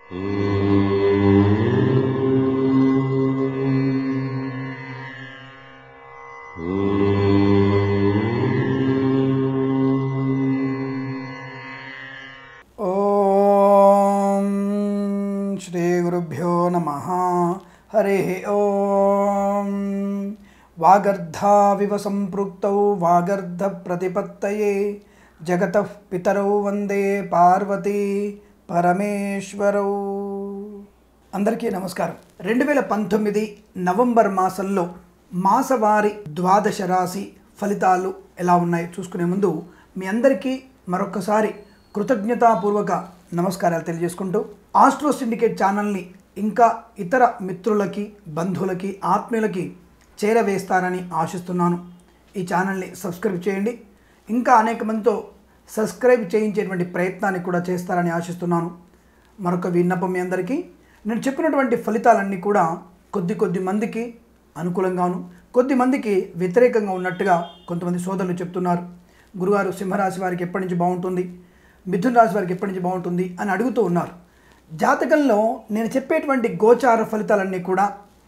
ఓం శ్రీ గురుభ్యో నమ హరి ఓం వాగర్ధావివ సంపృక్తౌ వాగర్ధ ప్రతిపత్తయే జగత పితరౌ వందే పార్వతీ పరమేశ్వరౌ అందరికీ నమస్కారం రెండు వేల పంతొమ్మిది నవంబర్ మాసంలో మాసవారి ద్వాదశ రాశి ఫలితాలు ఎలా ఉన్నాయో చూసుకునే ముందు మీ అందరికీ మరొకసారి కృతజ్ఞతాపూర్వక నమస్కారాలు తెలియజేసుకుంటూ ఆస్ట్రో సిండికేట్ ఛానల్ని ఇంకా ఇతర మిత్రులకి బంధువులకి ఆత్మీయులకి చేరవేస్తారని ఆశిస్తున్నాను ఈ ఛానల్ని సబ్స్క్రైబ్ చేయండి ఇంకా అనేక మందితో సబ్స్క్రైబ్ చేయించేటువంటి ప్రయత్నాన్ని కూడా చేస్తారని ఆశిస్తున్నాను మరొక విన్నపం మీ అందరికీ నేను చెప్పినటువంటి ఫలితాలన్నీ కూడా కొద్ది కొద్ది మందికి అనుకూలంగాను కొద్ది మందికి వ్యతిరేకంగా ఉన్నట్టుగా కొంతమంది సోదరులు చెప్తున్నారు గురుగారు సింహరాశి వారికి ఎప్పటి నుంచి బాగుంటుంది మిథున రాశి వారికి ఎప్పటి నుంచి బాగుంటుంది అని అడుగుతూ ఉన్నారు జాతకంలో నేను చెప్పేటువంటి గోచార ఫలితాలన్నీ కూడా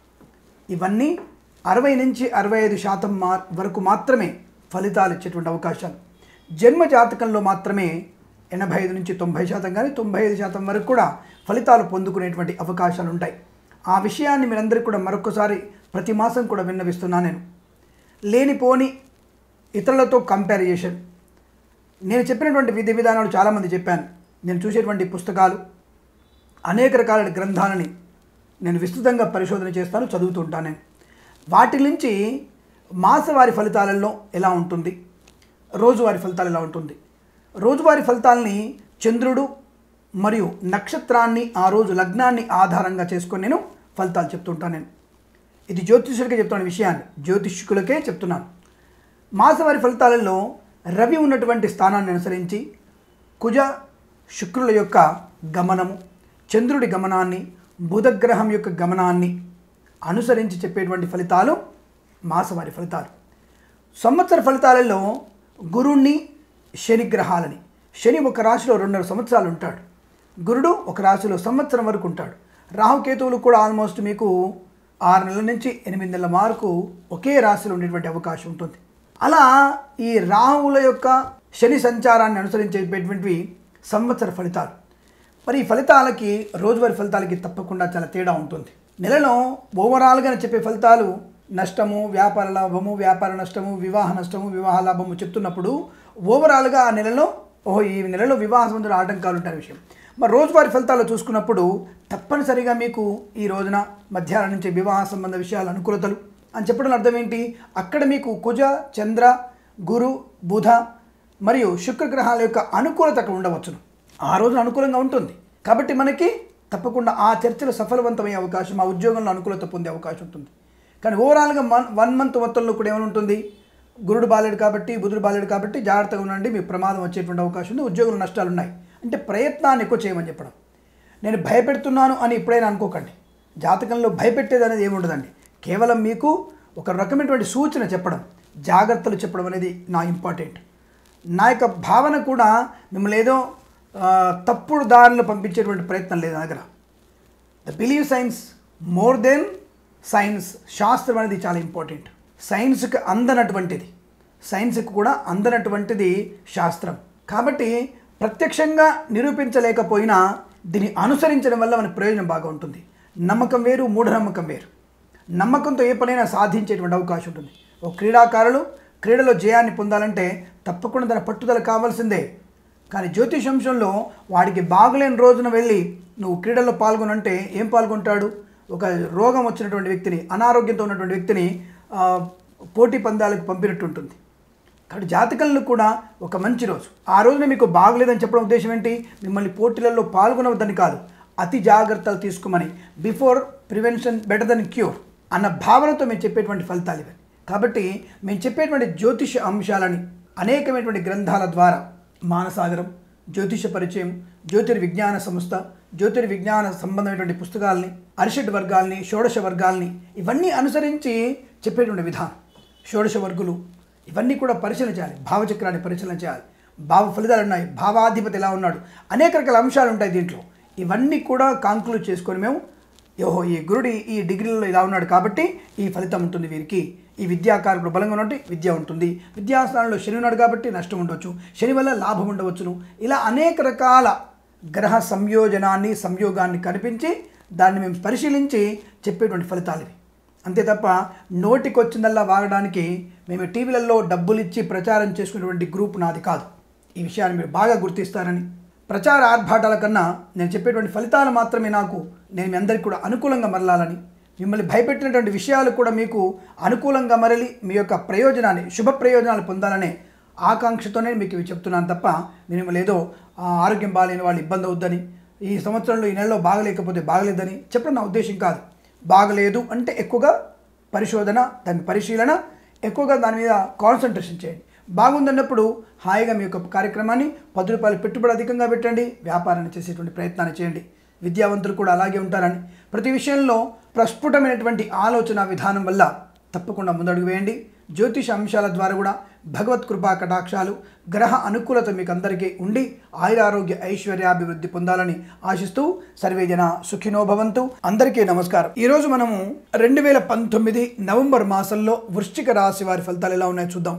ఇవన్నీ అరవై నుంచి అరవై ఐదు శాతం మా వరకు మాత్రమే ఫలితాలు ఇచ్చేటువంటి అవకాశాలు జన్మ జాతకంలో మాత్రమే ఎనభై ఐదు నుంచి తొంభై శాతం కానీ తొంభై ఐదు శాతం వరకు కూడా ఫలితాలు పొందుకునేటువంటి అవకాశాలు ఉంటాయి ఆ విషయాన్ని మీరందరికీ కూడా మరొకసారి ప్రతి మాసం కూడా విన్నవిస్తున్నాను నేను లేనిపోని ఇతరులతో కంపారిజేషన్ నేను చెప్పినటువంటి విధి విధానాలు చాలామంది చెప్పాను నేను చూసేటువంటి పుస్తకాలు అనేక రకాల గ్రంథాలని నేను విస్తృతంగా పరిశోధన చేస్తాను చదువుతూ ఉంటాను నేను వాటి నుంచి మాసవారి ఫలితాలలో ఎలా ఉంటుంది రోజువారి ఫలితాలు ఎలా ఉంటుంది రోజువారి ఫలితాలని చంద్రుడు మరియు నక్షత్రాన్ని ఆ రోజు లగ్నాన్ని ఆధారంగా చేసుకొని నేను ఫలితాలు చెప్తుంటాను నేను ఇది జ్యోతిష్యులకే చెప్తున్న విషయాన్ని జ్యోతిష్కులకే చెప్తున్నాను మాసవారి ఫలితాలలో రవి ఉన్నటువంటి స్థానాన్ని అనుసరించి కుజ శుక్రుల యొక్క గమనము చంద్రుడి గమనాన్ని బుధగ్రహం యొక్క గమనాన్ని అనుసరించి చెప్పేటువంటి ఫలితాలు మాసవారి ఫలితాలు సంవత్సర ఫలితాలలో గురుణ్ణి శని గ్రహాలని శని ఒక రాశిలో రెండున్నర సంవత్సరాలు ఉంటాడు గురుడు ఒక రాశిలో సంవత్సరం వరకు ఉంటాడు రాహుకేతువులు కూడా ఆల్మోస్ట్ మీకు ఆరు నెలల నుంచి ఎనిమిది నెలల వరకు ఒకే రాశిలో ఉండేటువంటి అవకాశం ఉంటుంది అలా ఈ రాహువుల యొక్క శని సంచారాన్ని అనుసరించేటటువంటివి సంవత్సర ఫలితాలు మరి ఈ ఫలితాలకి రోజువారి ఫలితాలకి తప్పకుండా చాలా తేడా ఉంటుంది నెలలో ఓవరాల్గా చెప్పే ఫలితాలు నష్టము వ్యాపార లాభము వ్యాపార నష్టము వివాహ నష్టము వివాహ లాభము చెప్తున్నప్పుడు ఓవరాల్గా ఆ నెలలో ఓహో ఈ నెలలో వివాహ సంబంధుల ఆటంకాలు ఉంటాయి విషయం మరి రోజువారి ఫలితాలు చూసుకున్నప్పుడు తప్పనిసరిగా మీకు ఈ రోజున మధ్యాహ్నం నుంచి వివాహ సంబంధ విషయాలు అనుకూలతలు అని చెప్పడం అర్థం ఏంటి అక్కడ మీకు కుజ చంద్ర గురు బుధ మరియు శుక్రగ్రహాల యొక్క అనుకూలత అక్కడ ఉండవచ్చును ఆ రోజున అనుకూలంగా ఉంటుంది కాబట్టి మనకి తప్పకుండా ఆ చర్చలు సఫలవంతమయ్యే అవకాశం ఆ ఉద్యోగంలో అనుకూలత పొందే అవకాశం ఉంటుంది కానీ ఓవరాల్గా వన్ వన్ మంత్ మొత్తంలో కూడా ఏమైనా ఉంటుంది గురుడు బాలేడు కాబట్టి బుధుడు బాలేడు కాబట్టి జాగ్రత్తగా ఉండండి మీకు ప్రమాదం వచ్చేటువంటి అవకాశం ఉంది ఉద్యోగంలో నష్టాలు ఉన్నాయి అంటే ప్రయత్నాన్ని ఎక్కువ చేయమని చెప్పడం నేను భయపెడుతున్నాను అని ఎప్పుడైనా అనుకోకండి జాతకంలో భయపెట్టేది అనేది ఏముండదండి కేవలం మీకు ఒక రకమైనటువంటి సూచన చెప్పడం జాగ్రత్తలు చెప్పడం అనేది నా ఇంపార్టెంట్ నా యొక్క భావన కూడా మిమ్మల్ని ఏదో ఆ, తప్పుడు దారిలో పంపించేటువంటి ప్రయత్నం లేదు నా దగ్గర the believe science more than science శాస్త్రం అనేది చాలా ఇంపార్టెంట్ సైన్స్కి అందనటువంటిది సైన్స్కి కూడా అందనటువంటిది శాస్త్రం కాబట్టి ప్రత్యక్షంగా నిరూపించలేకపోయినా దీన్ని అనుసరించడం వల్ల మన ప్రయోజనం బాగా ఉంటుంది నమ్మకం వేరు మూఢనమ్మకం వేరు నమ్మకంతో ఏ పనైనా సాధించేటువంటి అవకాశం ఉంటుంది ఒక క్రీడాకారులు క్రీడలో జయాన్ని పొందాలంటే తప్పకుండా తన పట్టుదల కావాల్సిందే కానీ జ్యోతిషంశంలో వాడికి బాగలేని రోజున వెళ్ళి నువ్వు క్రీడల్లో పాల్గొనంటే ఏం పాల్గొంటాడు ఒక రోగం వచ్చినటువంటి వ్యక్తిని అనారోగ్యంతో ఉన్నటువంటి వ్యక్తిని ఆ, పోటీ పందాలకు పంపినట్టు ఉంటుంది కాబట్టి జాతకంలో కూడా ఒక మంచి రోజు ఆ రోజున మీకు బాగలేదని చెప్పడం ఉద్దేశం ఏంటి మిమ్మల్ని పోటీలలో పాల్గొనవద్దని కాదు అతి జాగ్రత్తలు తీసుకోమని before prevention better than cure అన్న భావనతో మేము చెప్పేటువంటి ఫలితాలు ఇవి కాబట్టి మేము చెప్పేటువంటి జ్యోతిష అంశాలని అనేకమైనటువంటి గ్రంథాల ద్వారా మానసాగరం జ్యోతిష పరిచయం జ్యోతిర్విజ్ఞాన సంస్థ జ్యోతిర్విజ్ఞాన సంబంధమైనటువంటి పుస్తకాలని అరిషడ్ వర్గాల్ని షోడశ వర్గాల్ని ఇవన్నీ అనుసరించి చెప్పేటువంటి విధానం షోడశ వర్గులు ఇవన్నీ కూడా పరిశీలన చేయాలి భావచక్రాన్ని పరిశీలన చేయాలి భావ ఫలితాలు ఉన్నాయి భావాధిపతి ఎలా ఉన్నాడు అనేక రకాల అంశాలు ఉంటాయి దీంట్లో ఇవన్నీ కూడా కాంక్లూడ్ చేసుకొని మేము ఓహో ఈ గురుడు ఈ డిగ్రీలో ఇలా ఉన్నాడు కాబట్టి ఈ ఫలితం ఉంటుంది వీరికి ఈ విద్యాకారకుడు బలంగా ఉన్నట్టు విద్య ఉంటుంది విద్యాస్థానంలో శని ఉన్నాడు కాబట్టి నష్టం ఉండవచ్చు శని వల్ల లాభం ఉండవచ్చును ఇలా అనేక రకాల గ్రహ సంయోజనాన్ని సంయోగాన్ని కనిపించి దాన్ని మేము పరిశీలించి చెప్పేటువంటి ఫలితాలు ఇవి అంతే తప్ప నోటికొచ్చిందల్లా వాగడానికి మేము టీవీలలో డబ్బులు ఇచ్చి ప్రచారం చేసుకునేటువంటి గ్రూప్ నాది కాదు ఈ విషయాన్ని మీరు బాగా గుర్తిస్తారని ప్రచార ఆర్భాటాల కన్నా నేను చెప్పేటువంటి ఫలితాలు మాత్రమే నాకు నేను మీ అందరికీ కూడా అనుకూలంగా మరలాలని మిమ్మల్ని భయపెట్టినటువంటి విషయాలు కూడా మీకు అనుకూలంగా మరలి మీ యొక్క ప్రయోజనాన్ని శుభ ప్రయోజనాలు పొందాలనే ఆకాంక్షతోనే మీకు ఇవి చెప్తున్నాను తప్ప నేను మిమ్మల్ని ఏదో ఆ, ఆరోగ్యం బాగాలేని వాళ్ళు ఇబ్బంది అవుద్దని ఈ సంవత్సరంలో ఈ నెలలో బాగలేకపోతే బాగలేదని చెప్పడం నా ఉద్దేశం కాదు బాగలేదు అంటే ఎక్కువగా పరిశోధన దాని పరిశీలన ఎక్కువగా దాని మీద కాన్సన్ట్రేషన్ చేయండి బాగుందన్నప్పుడు హాయిగా మీ యొక్క కార్యక్రమాన్ని పది రూపాయలు పెట్టుబడి అధికంగా పెట్టండి వ్యాపారాన్ని చేసేటువంటి ప్రయత్నాన్ని చేయండి విద్యావంతులు కూడా అలాగే ఉంటారని ప్రతి విషయంలో ప్రస్ఫుటమైనటువంటి ఆలోచన విధానం వల్ల తప్పకుండా ముందడుగు వేయండి జ్యోతిష అంశాల ద్వారా కూడా భగవత్ కృపా కటాక్షాలు గ్రహ అనుకూలత మీకు అందరికీ ఉండి ఆయురారోగ్య ఐశ్వర్యాభివృద్ధి పొందాలని ఆశిస్తూ సర్వేజన సుఖినో భవంతు అందరికీ నమస్కారం ఈరోజు మనము రెండు వేల పంతొమ్మిది నవంబర్ మాసంలో వృశ్చిక రాశి వారి ఫలితాలు ఎలా ఉన్నాయో చూద్దాం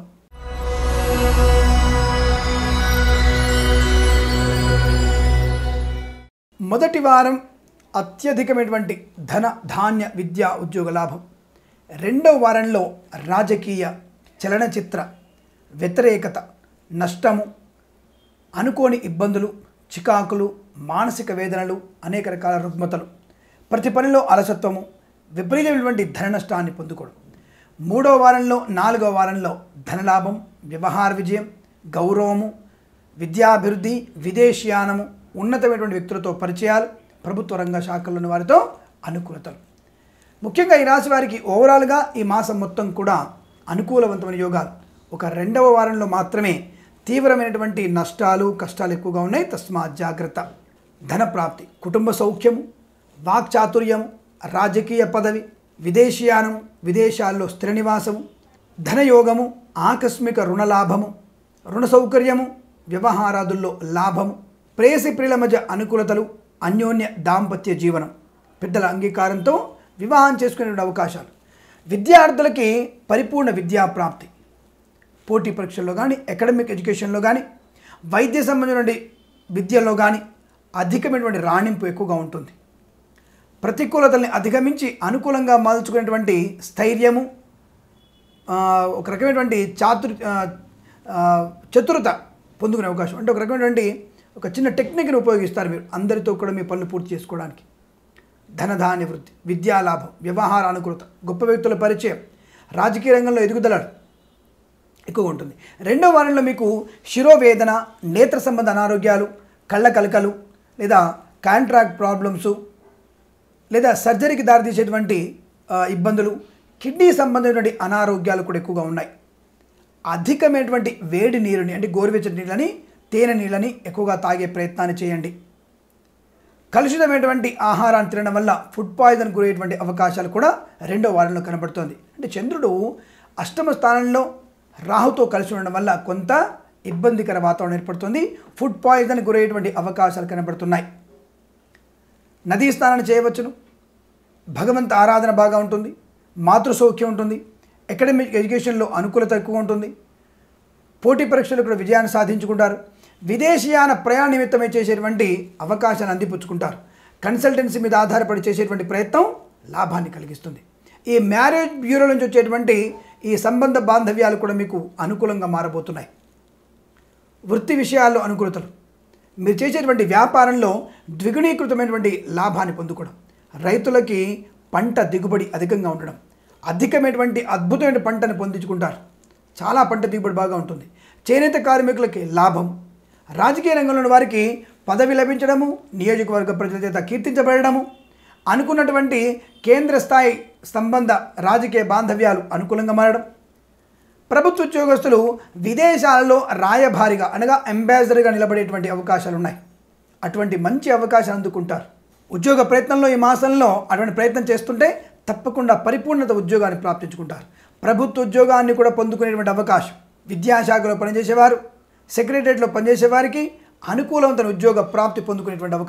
మొదటి వారం అత్యధికమైనటువంటి ధన ధాన్య విద్యా ఉద్యోగ లాభం రెండవ వారంలో రాజకీయ చలనచిత్ర వ్యతిరేకత నష్టము అనుకోని ఇబ్బందులు చికాకులు మానసిక వేదనలు అనేక రకాల రుగ్మతలు ప్రతి పనిలో అలసత్వము విపరీతమైనటువంటి ధన నష్టాన్ని పొందుకోవడం మూడవ వారంలో నాలుగవ వారంలో ధనలాభం వ్యవహార విజయం గౌరవము విద్యాభివృద్ధి విదేశీయానము ఉన్నతమైనటువంటి వ్యక్తులతో పరిచయాలు ప్రభుత్వ రంగ శాఖల్లోని వారితో అనుకూలతలు ముఖ్యంగా ఈ రాశి వారికి ఓవరాల్గా ఈ మాసం మొత్తం కూడా అనుకూలవంతమైన యోగాలు ఒక రెండవ వారంలో మాత్రమే తీవ్రమైనటువంటి నష్టాలు కష్టాలు ఎక్కువగా ఉన్నాయి తస్మాత్ జాగ్రత్త ధన ప్రాప్తి కుటుంబ సౌఖ్యము వాక్చాతుర్యము రాజకీయ పదవి విదేశీయానము విదేశాల్లో స్థిర నివాసము ధనయోగము ఆకస్మిక రుణలాభము రుణ సౌకర్యము వ్యవహారాదుల్లో లాభము ప్రేయసి ప్రియుల మధ్య అనుకూలతలు అన్యోన్య దాంపత్య జీవనం పెద్దల అంగీకారంతో వివాహం చేసుకునే అవకాశాలు విద్యార్థులకి పరిపూర్ణ విద్యా ప్రాప్తి పోటీ పరీక్షల్లో కానీ అకాడమిక్ ఎడ్యుకేషన్లో కానీ వైద్య సంబంధమైన విద్యలో కానీ అధికమైనటువంటి రాణింపు ఎక్కువగా ఉంటుంది ప్రతికూలతల్ని అధిగమించి అనుకూలంగా మలుచుకునేటువంటి స్థైర్యము ఆ, ఒక రకమైనటువంటి చాతుర్ ఆ, ఆ, చతురత పొందుకునే అవకాశం అంటే ఒక రకమైనటువంటి ఒక చిన్న టెక్నిక్ని ఉపయోగిస్తారు మీరు అందరితో కూడా మీ పనులు పూర్తి చేసుకోవడానికి ధనధాన్య వృద్ధి విద్యాలాభం వ్యవహార అనుకూలత గొప్ప వ్యక్తుల పరిచయం రాజకీయ రంగంలో ఎదుగుదల ఎక్కువగా ఉంటుంది రెండో వారంలో మీకు శిరోవేదన నేత్ర సంబంధ అనారోగ్యాలు కళ్ళ కలకలు లేదా కాంట్రాక్ట్ ప్రాబ్లమ్స్ లేదా సర్జరీకి దారితీసేటువంటి ఆ, ఇబ్బందులు కిడ్నీ సంబంధమైనటువంటి అనారోగ్యాలు కూడా ఎక్కువగా ఉన్నాయి అధికమైనటువంటి వేడి నీరుని అంటే గోరువెచ్చని నీళ్ళని తేనె నీళ్ళని ఎక్కువగా తాగే ప్రయత్నాన్ని చేయండి కలుషితమైనటువంటి ఆహారాన్ని తినడం వల్ల ఫుడ్ పాయిజన్ గురయ్యేటువంటి అవకాశాలు కూడా రెండో వారంలో కనబడుతోంది అంటే చంద్రుడు అష్టమ స్థానంలో రాహుతో కలిసి ఉండడం వల్ల కొంత ఇబ్బందికర వాతావరణం ఏర్పడుతుంది ఫుడ్ పాయిజన్ గురయ్యేటువంటి అవకాశాలు కనబడుతున్నాయి నదీ స్నానాన్ని చేయవచ్చును భగవంత ఆరాధన బాగా ఉంటుంది మాతృ సౌఖ్యం ఉంటుంది అకాడమిక్ ఎడ్యుకేషన్లో అనుకూలత ఎక్కువ ఉంటుంది పోటీ పరీక్షలు కూడా విజయాన్ని సాధించుకుంటారు విదేశీయాన ప్రయాణ నిమిత్తమే చేసేటువంటి అవకాశాన్ని అందిపుచ్చుకుంటారు కన్సల్టెన్సీ మీద ఆధారపడి చేసేటువంటి ప్రయత్నం లాభాన్ని కలిగిస్తుంది ఈ మ్యారేజ్ బ్యూరో నుంచి వచ్చేటువంటి ఈ సంబంధ బాంధవ్యాలు కూడా మీకు అనుకూలంగా మారబోతున్నాయి వృత్తి విషయాల్లో అనుకూలతలు మీరు చేసేటువంటి వ్యాపారంలో ద్విగుణీకృతమైనటువంటి లాభాన్ని పొందుకోవడం రైతులకి పంట దిగుబడి అధికంగా ఉండడం అధికమైనటువంటి అద్భుతమైన పంటను పొందించుకుంటారు చాలా పంట దిగుబడి బాగా ఉంటుంది చేనేత కార్మికులకి లాభం రాజకీయ రంగంలోని వారికి పదవి లభించడము నియోజకవర్గ ప్రజల చేత కీర్తించబడము అనుకున్నటువంటి కేంద్ర స్థాయి సంబంధ రాజకీయ బాంధవ్యాలు అనుకూలంగా మారడం ప్రభుత్వ ఉద్యోగస్తులు విదేశాలలో రాయభారిగా అనగా అంబాసిడర్గా నిలబడేటువంటి అవకాశాలు ఉన్నాయి అటువంటి మంచి అవకాశాలు అందుకుంటారు ఉద్యోగ ప్రయత్నంలో ఈ మాసంలో అటువంటి ప్రయత్నం చేస్తుంటే తప్పకుండా పరిపూర్ణత ఉద్యోగాన్ని ప్రాప్తించుకుంటారు ప్రభుత్వ ఉద్యోగాన్ని కూడా పొందుకునేటువంటి అవకాశం విద్యాశాఖలో పనిచేసేవారు సెక్రటరియట్లో పనిచేసే వారికి అనుకూలవంతమైన ఉద్యోగ ప్రాప్తి పొందుకునేటువంటి అవకాశం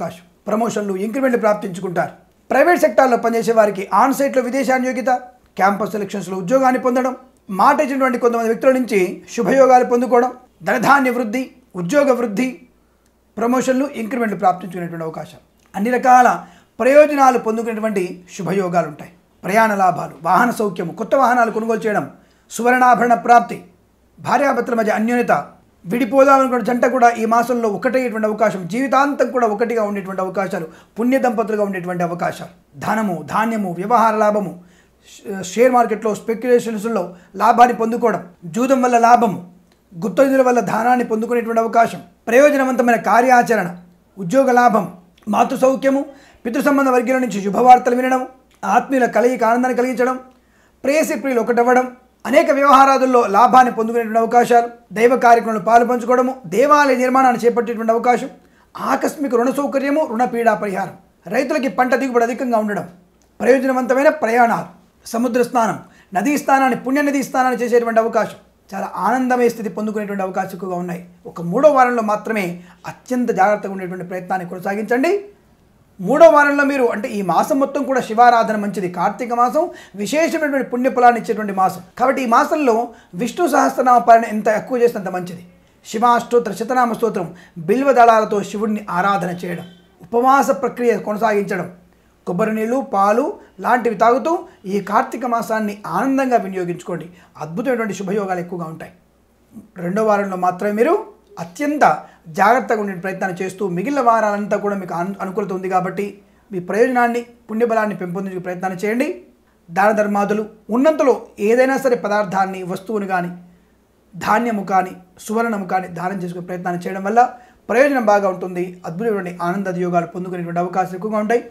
ప్రమోషన్లు ఇంక్రిమెంట్లు ప్రాప్తించుకుంటారు ప్రైవేట్ సెక్టార్లో పనిచేసే వారికి ఆన్ సైట్లో విదేశాన్ని యోగ్యత క్యాంపస్ సెలక్షన్స్లో ఉద్యోగాన్ని పొందడం మాట ఇచ్చినటువంటి కొంతమంది వ్యక్తుల నుంచి శుభయోగాలు పొందుకోవడం ధనధాన్య వృద్ధి ఉద్యోగ వృద్ధి ప్రమోషన్లు ఇంక్రిమెంట్లు ప్రాప్తించుకునేటువంటి అవకాశం అన్ని రకాల ప్రయోజనాలు పొందుకునేటువంటి శుభయోగాలు ఉంటాయి ప్రయాణ లాభాలు వాహన సౌఖ్యము కొత్త వాహనాలు కొనుగోలు చేయడం సువర్ణాభరణ ప్రాప్తి భార్యాభర్తల మధ్య అన్యోన్యత విడిపోదామనుకున్న జంట కూడా ఈ మాసంలో ఒకటేటువంటి అవకాశం జీవితాంతం కూడా ఒకటిగా ఉండేటువంటి అవకాశాలు పుణ్య దంపతులుగా ఉండేటువంటి అవకాశాలు ధనము ధాన్యము వ్యవహార లాభము ష- షేర్ మార్కెట్లో స్పెక్యులేషన్స్లో లాభాన్ని పొందుకోవడం జూదం వల్ల లాభము గుత్తైదుల వల్ల ధానాన్ని పొందుకునేటువంటి అవకాశం ప్రయోజనవంతమైన కార్యాచరణ ఉద్యోగ లాభం మాతృ సౌఖ్యము పితృ సంబంధ వర్గీయుల నుంచి శుభవార్తలు వినడం ఆత్మీయుల కలయిక ఆనందాన్ని కలిగించడం ప్రేయసి ప్రియులు ఒకటవ్వడం అనేక వ్యవహారాదుల్లో లాభాన్ని పొందుకునేటువంటి అవకాశాలు దైవ కార్యక్రమంలో పాలు పంచుకోవడము దేవాలయ నిర్మాణాన్ని చేపట్టేటువంటి అవకాశం ఆకస్మిక రుణ సౌకర్యము రుణ పీడా పరిహారం రైతులకి పంట దిగుబడి అధికంగా ఉండడం ప్రయోజనవంతమైన ప్రయాణాలు సముద్ర స్నానం నదీ స్నానాన్ని పుణ్య నదీ స్నానాన్ని చేసేటువంటి అవకాశం చాలా ఆనందమయ స్థితి పొందుకునేటువంటి అవకాశం ఎక్కువగా ఉన్నాయి ఒక మూడో వారంలో మాత్రమే అత్యంత జాగ్రత్తగా ఉండేటువంటి ప్రయత్నాన్ని కొనసాగించండి మూడో వారంలో మీరు అంటే ఈ మాసం మొత్తం కూడా శివారాధన మంచిది కార్తీక మాసం విశేషమైనటువంటి పుణ్యఫలాన్ని ఇచ్చేటువంటి మాసం కాబట్టి ఈ మాసంలో విష్ణు సహస్రనామ పాలన ఎంత ఎక్కువ చేస్తే అంత మంచిది శివాష్టోత్తర శతనామ స్తోత్రం బిల్వ దళాలతో శివుడిని ఆరాధన చేయడం ఉపవాస ప్రక్రియ కొనసాగించడం కొబ్బరి నీళ్ళు పాలు లాంటివి తాగుతూ ఈ కార్తీక మాసాన్ని ఆనందంగా వినియోగించుకోండి అద్భుతమైనటువంటి శుభయోగాలు ఎక్కువగా ఉంటాయి రెండో వారంలో మాత్రమే మీరు అత్యంత జాగ్రత్తగా ఉండే ప్రయత్నాన్ని చేస్తూ మిగిలిన వారాలంతా కూడా మీకు అను అనుకూలత ఉంది కాబట్టి మీ ప్రయోజనాన్ని పుణ్యబలాన్ని పెంపొందించే ప్రయత్నాన్ని చేయండి దాన ధర్మాదులు ఉన్నంతలో ఏదైనా సరే పదార్థాన్ని వస్తువుని కానీ ధాన్యము కానీ సువర్ణము కానీ దానం చేసుకునే ప్రయత్నాన్ని చేయడం వల్ల ప్రయోజనం బాగా ఉంటుంది అద్భుతమైనటువంటి ఆనంద యోగాలు పొందుకునేటువంటి అవకాశాలు ఎక్కువగా ఉంటాయి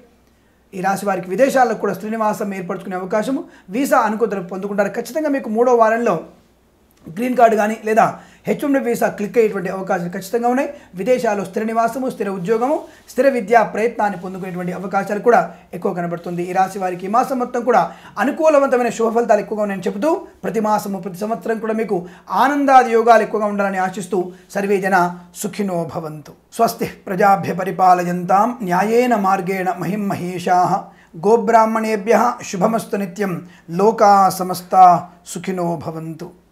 ఈ రాశి వారికి విదేశాల్లో కూడా శ్రీనివాసం ఏర్పరచుకునే అవకాశము వీసా అనుకూలత పొందుకుంటారు ఖచ్చితంగా మీకు మూడో వారంలో గ్రీన్ కార్డు కానీ లేదా హెచ్ వన్ వీసా క్లిక్ అయ్యేటువంటి అవకాశాలు ఖచ్చితంగా ఉన్నాయి విదేశాల్లో స్థిర నివాసము స్థిర ఉద్యోగము స్థిర విద్యా ప్రయత్నాన్ని పొందుకునేటువంటి అవకాశాలు కూడా ఎక్కువ కనబడుతుంది ఈ రాశి వారికి ఈ మాసం మొత్తం కూడా అనుకూలవంతమైన శుభ ఫలితాలు ఎక్కువగా ఉన్నాయని చెబుతూ ప్రతి మాసము ప్రతి సంవత్సరం కూడా మీకు ఆనందాది యోగాలు ఎక్కువగా ఉండాలని ఆశిస్తూ సర్వే జన సుఖినో భవంతు స్వస్తి ప్రజాభ్య పరిపాలయంతాం న్యాయేన మార్గేణ మహిం మహేషా గోబ్రాహ్మణేభ్య శుభమస్తు నిత్యం లోకా సమస్త సుఖినో భవంతు